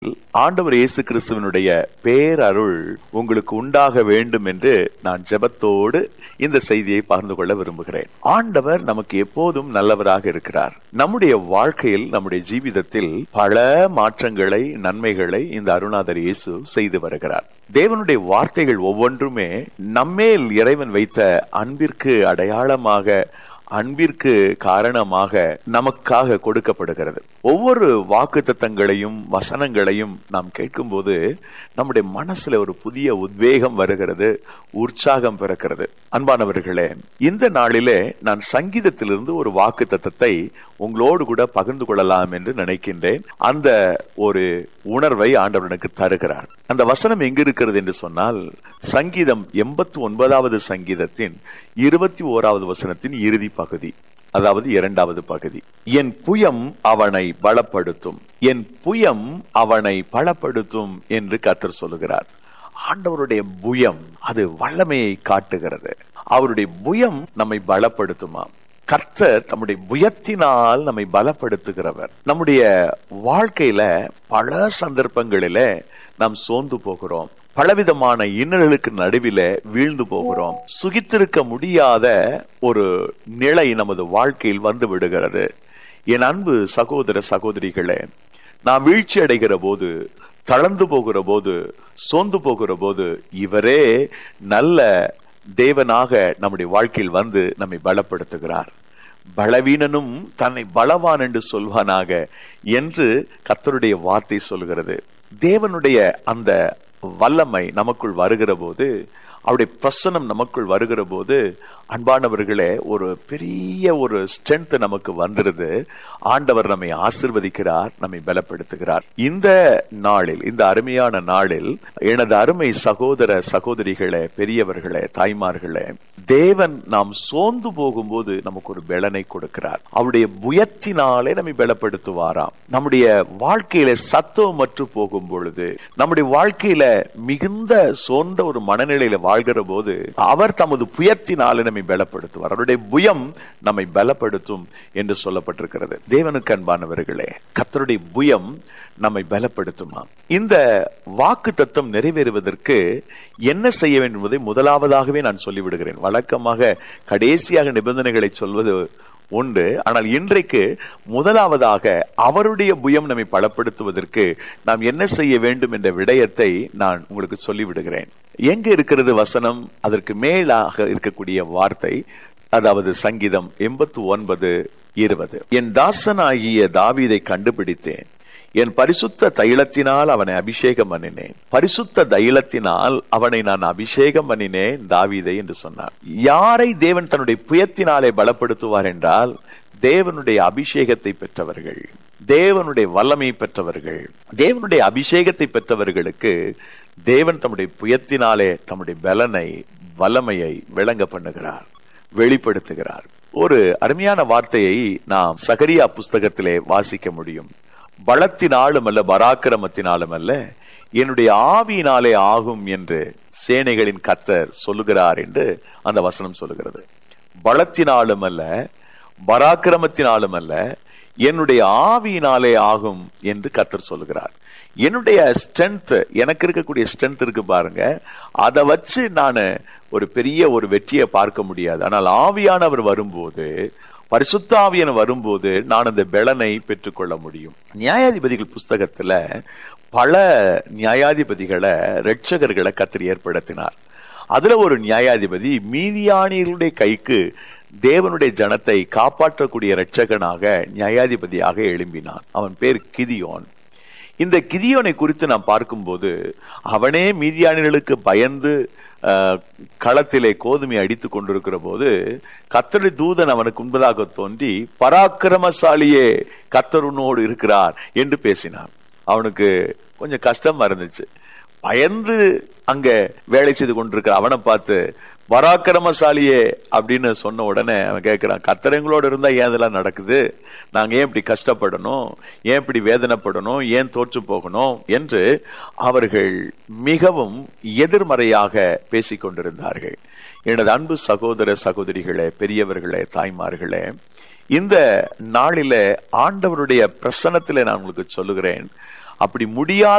ஆண்டவர் இயேசு கிறிஸ்துவனுடைய பேரருள் உங்களுக்கு உண்டாக வேண்டும் என்று நான் ஜெபத்தோடு இந்த செய்தியை பகிர்ந்து கொள்ள விரும்புகிறேன் ஆண்டவர் நமக்கு எப்போதும் நல்லவராக இருக்கிறார் நம்முடைய வாழ்க்கையில் நம்முடைய ஜீவிதத்தில் பல மாற்றங்களை நன்மைகளை இந்த அருணாதர் இயேசு செய்து வருகிறார் தேவனுடைய வார்த்தைகள் ஒவ்வொன்றுமே நம்மேல் இறைவன் வைத்த அன்பிற்கு அடையாளமாக அன்பிற்கு காரணமாக நமக்காக கொடுக்கப்படுகிறது ஒவ்வொரு வாக்கு தத்தங்களையும் வசனங்களையும் நாம் கேட்கும்போது நம்முடைய மனசுல ஒரு புதிய உத்வேகம் வருகிறது உற்சாகம் பிறக்கிறது அன்பானவர்களே இந்த நாளிலே நான் சங்கீதத்திலிருந்து ஒரு வாக்கு தத்தத்தை உங்களோடு கூட பகிர்ந்து கொள்ளலாம் என்று நினைக்கின்றேன் அந்த ஒரு உணர்வை ஆண்டவர் எனக்கு தருகிறார் அந்த வசனம் எங்க இருக்கிறது என்று சொன்னால் சங்கீதம் எண்பத்தி ஒன்பதாவது சங்கீதத்தின் இருபத்தி ஓராவது வசனத்தின் இறுதி பகுதி அதாவது இரண்டாவது பகுதி என் புயம் அவனை பலப்படுத்தும் என் புயம் அவனை பலப்படுத்தும் என்று கத்தர் சொல்லுகிறார் ஆண்டவருடைய புயம் அது வல்லமையை காட்டுகிறது அவருடைய புயம் நம்மை பலப்படுத்துமாம் கர்த்தர் நம்முடைய புயத்தினால் நம்மை பலப்படுத்துகிறவர் நம்முடைய வாழ்க்கையில பல சந்தர்ப்பங்களில நாம் சோர்ந்து போகிறோம் பலவிதமான இன்னல்களுக்கு நடுவில வீழ்ந்து போகிறோம் சுகித்திருக்க முடியாத ஒரு நிலை நமது வாழ்க்கையில் வந்து விடுகிறது என் அன்பு சகோதர சகோதரிகளே நாம் வீழ்ச்சி அடைகிற போது தளர்ந்து போகிற போது சோர்ந்து போகிற போது இவரே நல்ல தேவனாக நம்முடைய வாழ்க்கையில் வந்து நம்மை பலப்படுத்துகிறார் பலவீனனும் தன்னை பலவான் என்று சொல்வானாக என்று கத்தருடைய வார்த்தை சொல்கிறது தேவனுடைய அந்த வல்லமை நமக்குள் வருகிற போது அவருடைய பிரசனம் நமக்குள் வருகிற போது அன்பானவர்களே ஒரு பெரிய ஒரு ஸ்ட்ரென்த் நமக்கு வந்துருது ஆண்டவர் நம்மை ஆசிர்வதிக்கிறார் நம்மை பலப்படுத்துகிறார் இந்த நாளில் இந்த அருமையான நாளில் எனது அருமை சகோதர சகோதரிகளே பெரியவர்களே தாய்மார்களே தேவன் நாம் சோர்ந்து போகும்போது நமக்கு ஒரு பலனை கொடுக்கிறார் அவருடைய புயத்தினாலே நம்மை பலப்படுத்துவாராம் நம்முடைய வாழ்க்கையில சத்துவம் மற்று போகும் பொழுது நம்முடைய வாழ்க்கையில மிகுந்த சோர்ந்த ஒரு மனநிலையில வாழ்கிற போது அவர் தமது புயத்தினாலே நம்மை பலப்படுத்துவார் அவருடைய புயம் நம்மை பலப்படுத்தும் என்று சொல்லப்பட்டிருக்கிறது தேவனுக்கு அன்பானவர்களே கத்தருடைய புயம் நம்மை பலப்படுத்துமா இந்த வாக்கு தத்துவம் நிறைவேறுவதற்கு என்ன செய்ய வேண்டும் என்பதை முதலாவதாகவே நான் சொல்லிவிடுகிறேன் வழக்கமாக கடைசியாக நிபந்தனைகளை சொல்வது உண்டு ஆனால் இன்றைக்கு முதலாவதாக அவருடைய புயம் நம்மை பலப்படுத்துவதற்கு நாம் என்ன செய்ய வேண்டும் என்ற விடயத்தை நான் உங்களுக்கு சொல்லிவிடுகிறேன் எங்க இருக்கிறது வசனம் அதற்கு மேலாக இருக்கக்கூடிய வார்த்தை அதாவது சங்கீதம் எண்பத்தி ஒன்பது இருபது என் தாசனாகிய தாவீதை கண்டுபிடித்தேன் என் பரிசுத்த தைலத்தினால் அவனை அபிஷேகம் பண்ணினேன் பரிசுத்த தைலத்தினால் அவனை நான் அபிஷேகம் பண்ணினேன் தாவீதை என்று சொன்னார் யாரை தேவன் தன்னுடைய புயத்தினாலே பலப்படுத்துவார் என்றால் தேவனுடைய அபிஷேகத்தை பெற்றவர்கள் தேவனுடைய வல்லமை பெற்றவர்கள் தேவனுடைய அபிஷேகத்தை பெற்றவர்களுக்கு தேவன் தம்முடைய புயத்தினாலே தம்முடைய பலனை வல்லமையை விளங்க பண்ணுகிறார் வெளிப்படுத்துகிறார் ஒரு அருமையான வார்த்தையை நாம் சகரியா புஸ்தகத்திலே வாசிக்க முடியும் பலத்தினாலும் அல்ல பராக்கிரமத்தினாலும் அல்ல என்னுடைய ஆவியினாலே ஆகும் என்று சேனைகளின் கத்தர் சொல்லுகிறார் என்று அந்த வசனம் சொல்லுகிறது பலத்தினாலும் அல்ல பராக்கிரமத்தினாலும் அல்ல என்னுடைய ஆவியினாலே ஆகும் என்று கத்தர் சொல்லுகிறார் என்னுடைய ஸ்ட்ரென்த் எனக்கு இருக்கக்கூடிய ஸ்ட்ரென்த் இருக்கு பாருங்க அதை வச்சு நான் ஒரு பெரிய ஒரு வெற்றியை பார்க்க முடியாது ஆனால் ஆவியானவர் வரும்போது பரிசுத்தாவியன் வரும்போது நான் அந்த பெலனை பெற்றுக்கொள்ள முடியும் நியாயாதிபதிகள் புஸ்தகத்துல பல நியாயாதிபதிகளை ரட்சகர்களை கத்திரி ஏற்படுத்தினார் அதுல ஒரு நியாயாதிபதி மீதியானியர்களுடைய கைக்கு தேவனுடைய ஜனத்தை காப்பாற்றக்கூடிய இரட்சகனாக நியாயாதிபதியாக எழும்பினான் அவன் பேர் கிதியோன் இந்த கிதியோனை குறித்து நாம் பார்க்கும்போது அவனே மீதியானிகளுக்கு பயந்து களத்திலே கோதுமை அடித்துக் கொண்டிருக்கிற போது கத்தரி தூதன் அவனுக்கு முன்பதாக தோன்றி பராக்கிரமசாலியே கத்தருனோடு இருக்கிறார் என்று பேசினான் அவனுக்கு கொஞ்சம் கஷ்டமா இருந்துச்சு பயந்து அங்க வேலை செய்து கொண்டிருக்கிற அவனை பார்த்து பராக்கிரமசாலியே அப்படின்னு சொன்ன உடனே அவன் கேட்கிறான் கத்தரங்களோடு இருந்தா ஏன் இதெல்லாம் நடக்குது நாங்க ஏன் இப்படி கஷ்டப்படணும் ஏன் இப்படி வேதனைப்படணும் ஏன் தோற்று போகணும் என்று அவர்கள் மிகவும் எதிர்மறையாக பேசிக் கொண்டிருந்தார்கள் எனது அன்பு சகோதர சகோதரிகளே பெரியவர்களே தாய்மார்களே இந்த நாளில ஆண்டவருடைய பிரசனத்திலே நான் உங்களுக்கு சொல்லுகிறேன் அப்படி முடியாத